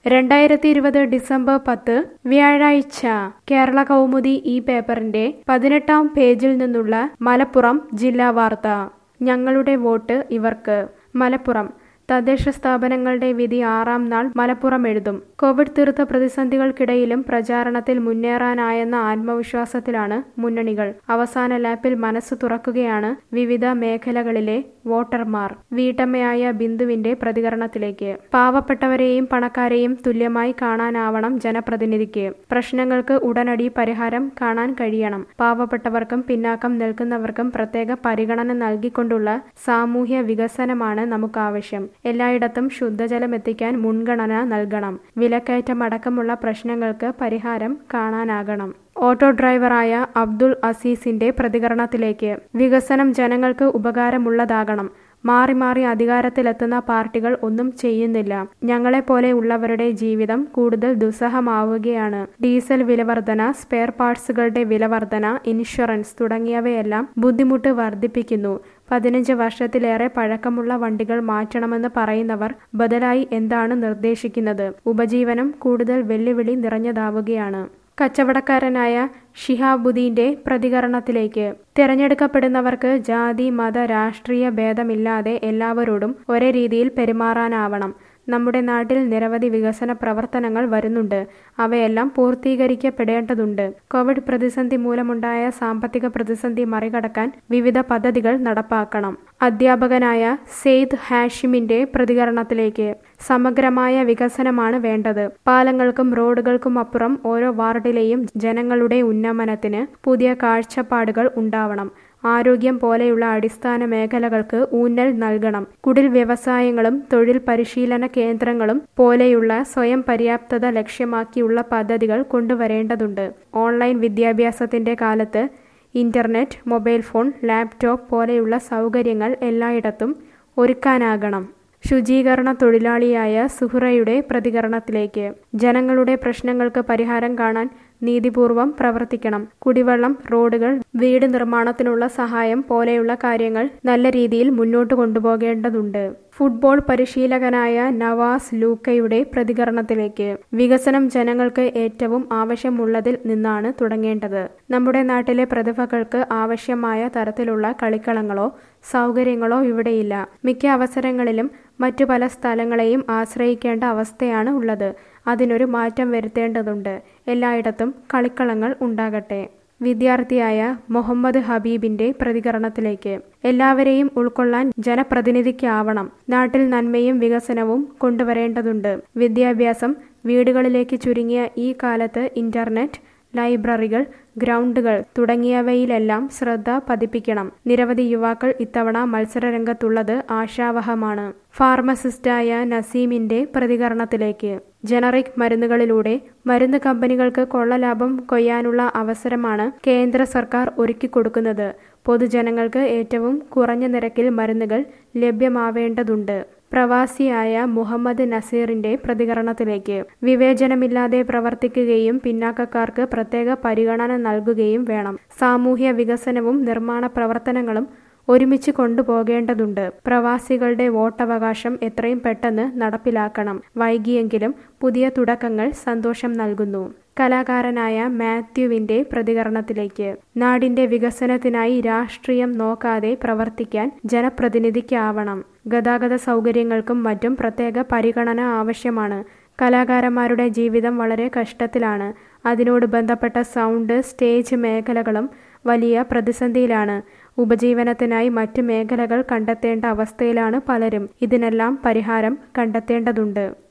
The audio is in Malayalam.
രണ്ടായിരത്തി ഇരുപത് ഡിസംബർ പത്ത് വ്യാഴാഴ്ച കേരള കൗമുദി ഈ പേപ്പറിന്റെ പതിനെട്ടാം പേജിൽ നിന്നുള്ള മലപ്പുറം ജില്ലാ വാർത്ത ഞങ്ങളുടെ വോട്ട് ഇവർക്ക് മലപ്പുറം തദ്ദേശ സ്ഥാപനങ്ങളുടെ വിധി ആറാം നാൾ മലപ്പുറം എഴുതും കോവിഡ് തീർത്ത പ്രതിസന്ധികൾക്കിടയിലും പ്രചാരണത്തിൽ മുന്നേറാനായെന്ന ആത്മവിശ്വാസത്തിലാണ് മുന്നണികൾ അവസാന ലാപ്പിൽ മനസ്സ് തുറക്കുകയാണ് വിവിധ മേഖലകളിലെ വോട്ടർമാർ വീട്ടമ്മയായ ബിന്ദുവിന്റെ പ്രതികരണത്തിലേക്ക് പാവപ്പെട്ടവരെയും പണക്കാരെയും തുല്യമായി കാണാനാവണം ജനപ്രതിനിധിക്ക് പ്രശ്നങ്ങൾക്ക് ഉടനടി പരിഹാരം കാണാൻ കഴിയണം പാവപ്പെട്ടവർക്കും പിന്നാക്കം നിൽക്കുന്നവർക്കും പ്രത്യേക പരിഗണന നൽകിക്കൊണ്ടുള്ള സാമൂഹ്യ വികസനമാണ് നമുക്കാവശ്യം എല്ലായിടത്തും ശുദ്ധജലം എത്തിക്കാൻ മുൻഗണന നൽകണം വിലക്കയറ്റം അടക്കമുള്ള പ്രശ്നങ്ങൾക്ക് പരിഹാരം കാണാനാകണം ഓട്ടോ ഡ്രൈവറായ അബ്ദുൾ അസീസിന്റെ പ്രതികരണത്തിലേക്ക് വികസനം ജനങ്ങൾക്ക് ഉപകാരമുള്ളതാകണം മാറി മാറി അധികാരത്തിലെത്തുന്ന പാർട്ടികൾ ഒന്നും ചെയ്യുന്നില്ല ഞങ്ങളെപ്പോലെ ഉള്ളവരുടെ ജീവിതം കൂടുതൽ ദുസ്സഹമാവുകയാണ് ഡീസൽ വിലവർധന സ്പെയർ പാർട്സുകളുടെ വിലവർധന ഇൻഷുറൻസ് തുടങ്ങിയവയെല്ലാം ബുദ്ധിമുട്ട് വർദ്ധിപ്പിക്കുന്നു പതിനഞ്ച് വർഷത്തിലേറെ പഴക്കമുള്ള വണ്ടികൾ മാറ്റണമെന്ന് പറയുന്നവർ ബദലായി എന്താണ് നിർദ്ദേശിക്കുന്നത് ഉപജീവനം കൂടുതൽ വെല്ലുവിളി നിറഞ്ഞതാവുകയാണ് കച്ചവടക്കാരനായ ഷിഹാബുദ്ദീന്റെ പ്രതികരണത്തിലേക്ക് തിരഞ്ഞെടുക്കപ്പെടുന്നവർക്ക് ജാതി മത രാഷ്ട്രീയ ഭേദമില്ലാതെ എല്ലാവരോടും ഒരേ രീതിയിൽ പെരുമാറാനാവണം നമ്മുടെ നാട്ടിൽ നിരവധി വികസന പ്രവർത്തനങ്ങൾ വരുന്നുണ്ട് അവയെല്ലാം പൂർത്തീകരിക്കപ്പെടേണ്ടതുണ്ട് കോവിഡ് പ്രതിസന്ധി മൂലമുണ്ടായ സാമ്പത്തിക പ്രതിസന്ധി മറികടക്കാൻ വിവിധ പദ്ധതികൾ നടപ്പാക്കണം അധ്യാപകനായ സെയ്ദ് ഹാഷിമിന്റെ പ്രതികരണത്തിലേക്ക് സമഗ്രമായ വികസനമാണ് വേണ്ടത് പാലങ്ങൾക്കും റോഡുകൾക്കും അപ്പുറം ഓരോ വാർഡിലെയും ജനങ്ങളുടെ ഉന്നമനത്തിന് പുതിയ കാഴ്ചപ്പാടുകൾ ഉണ്ടാവണം ആരോഗ്യം പോലെയുള്ള അടിസ്ഥാന മേഖലകൾക്ക് ഊന്നൽ നൽകണം കുടിൽ വ്യവസായങ്ങളും തൊഴിൽ പരിശീലന കേന്ദ്രങ്ങളും പോലെയുള്ള സ്വയം പര്യാപ്തത ലക്ഷ്യമാക്കിയുള്ള പദ്ധതികൾ കൊണ്ടുവരേണ്ടതുണ്ട് ഓൺലൈൻ വിദ്യാഭ്യാസത്തിന്റെ കാലത്ത് ഇന്റർനെറ്റ് മൊബൈൽ ഫോൺ ലാപ്ടോപ്പ് പോലെയുള്ള സൗകര്യങ്ങൾ എല്ലായിടത്തും ഒരുക്കാനാകണം ശുചീകരണ തൊഴിലാളിയായ സുഹ്റയുടെ പ്രതികരണത്തിലേക്ക് ജനങ്ങളുടെ പ്രശ്നങ്ങൾക്ക് പരിഹാരം കാണാൻ നീതിപൂർവം പ്രവർത്തിക്കണം കുടിവെള്ളം റോഡുകൾ വീട് നിർമ്മാണത്തിനുള്ള സഹായം പോലെയുള്ള കാര്യങ്ങൾ നല്ല രീതിയിൽ മുന്നോട്ട് കൊണ്ടുപോകേണ്ടതുണ്ട് ഫുട്ബോൾ പരിശീലകനായ നവാസ് ലൂക്കയുടെ പ്രതികരണത്തിലേക്ക് വികസനം ജനങ്ങൾക്ക് ഏറ്റവും ആവശ്യമുള്ളതിൽ നിന്നാണ് തുടങ്ങേണ്ടത് നമ്മുടെ നാട്ടിലെ പ്രതിഭകൾക്ക് ആവശ്യമായ തരത്തിലുള്ള കളിക്കളങ്ങളോ സൗകര്യങ്ങളോ ഇവിടെയില്ല മിക്ക അവസരങ്ങളിലും മറ്റു പല സ്ഥലങ്ങളെയും ആശ്രയിക്കേണ്ട അവസ്ഥയാണ് ഉള്ളത് അതിനൊരു മാറ്റം വരുത്തേണ്ടതുണ്ട് എല്ലായിടത്തും കളിക്കളങ്ങൾ ഉണ്ടാകട്ടെ വിദ്യാർത്ഥിയായ മുഹമ്മദ് ഹബീബിന്റെ പ്രതികരണത്തിലേക്ക് എല്ലാവരെയും ഉൾക്കൊള്ളാൻ ജനപ്രതിനിധിക്കാവണം നാട്ടിൽ നന്മയും വികസനവും കൊണ്ടുവരേണ്ടതുണ്ട് വിദ്യാഭ്യാസം വീടുകളിലേക്ക് ചുരുങ്ങിയ ഈ കാലത്ത് ഇന്റർനെറ്റ് ലൈബ്രറികൾ ഗ്രൗണ്ടുകൾ തുടങ്ങിയവയിലെല്ലാം ശ്രദ്ധ പതിപ്പിക്കണം നിരവധി യുവാക്കൾ ഇത്തവണ മത്സരരംഗത്തുള്ളത് ആശാവഹമാണ് ഫാർമസിസ്റ്റായ നസീമിന്റെ പ്രതികരണത്തിലേക്ക് ജനറിക് മരുന്നുകളിലൂടെ മരുന്ന് കമ്പനികൾക്ക് കൊള്ളലാഭം കൊയ്യാനുള്ള അവസരമാണ് കേന്ദ്ര സർക്കാർ ഒരുക്കിക്കൊടുക്കുന്നത് പൊതുജനങ്ങൾക്ക് ഏറ്റവും കുറഞ്ഞ നിരക്കിൽ മരുന്നുകൾ ലഭ്യമാവേണ്ടതുണ്ട് പ്രവാസിയായ മുഹമ്മദ് നസീറിന്റെ പ്രതികരണത്തിലേക്ക് വിവേചനമില്ലാതെ പ്രവർത്തിക്കുകയും പിന്നാക്കക്കാർക്ക് പ്രത്യേക പരിഗണന നൽകുകയും വേണം സാമൂഹ്യ വികസനവും നിർമ്മാണ പ്രവർത്തനങ്ങളും ഒരുമിച്ച് കൊണ്ടുപോകേണ്ടതുണ്ട് പ്രവാസികളുടെ വോട്ടവകാശം എത്രയും പെട്ടെന്ന് നടപ്പിലാക്കണം വൈകിയെങ്കിലും പുതിയ തുടക്കങ്ങൾ സന്തോഷം നൽകുന്നു കലാകാരനായ മാത്യുവിന്റെ പ്രതികരണത്തിലേക്ക് നാടിന്റെ വികസനത്തിനായി രാഷ്ട്രീയം നോക്കാതെ പ്രവർത്തിക്കാൻ ജനപ്രതിനിധിക്കാവണം ഗതാഗത സൗകര്യങ്ങൾക്കും മറ്റും പ്രത്യേക പരിഗണന ആവശ്യമാണ് കലാകാരന്മാരുടെ ജീവിതം വളരെ കഷ്ടത്തിലാണ് അതിനോട് ബന്ധപ്പെട്ട സൗണ്ട് സ്റ്റേജ് മേഖലകളും വലിയ പ്രതിസന്ധിയിലാണ് ഉപജീവനത്തിനായി മറ്റ് മേഖലകൾ കണ്ടെത്തേണ്ട അവസ്ഥയിലാണ് പലരും ഇതിനെല്ലാം പരിഹാരം കണ്ടെത്തേണ്ടതുണ്ട്